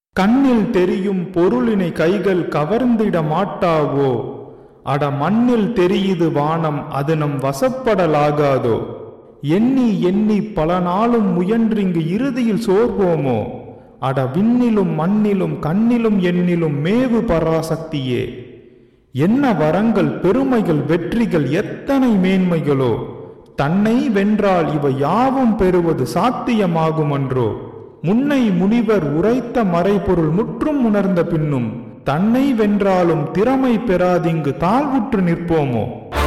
கண்ணில் தெரியும் பொருளினை கைகள் கவர்ந்திட மாட்டாவோ அட மண்ணில் தெரியுது வானம் அது நம் வசப்படலாகாதோ எண்ணி எண்ணி பல நாளும் முயன்றிங்கு இறுதியில் சோர்வோமோ அட விண்ணிலும் மண்ணிலும் கண்ணிலும் எண்ணிலும் மேவு பராசக்தியே என்ன வரங்கள் பெருமைகள் வெற்றிகள் எத்தனை மேன்மைகளோ தன்னை வென்றால் இவை யாவும் பெறுவது சாத்தியமாகுமன்றோ முன்னை முனிவர் உரைத்த மறைபொருள் முற்றும் உணர்ந்த பின்னும் தன்னை வென்றாலும் திறமை பெறாதிங்கு தாழ்வுற்று நிற்போமோ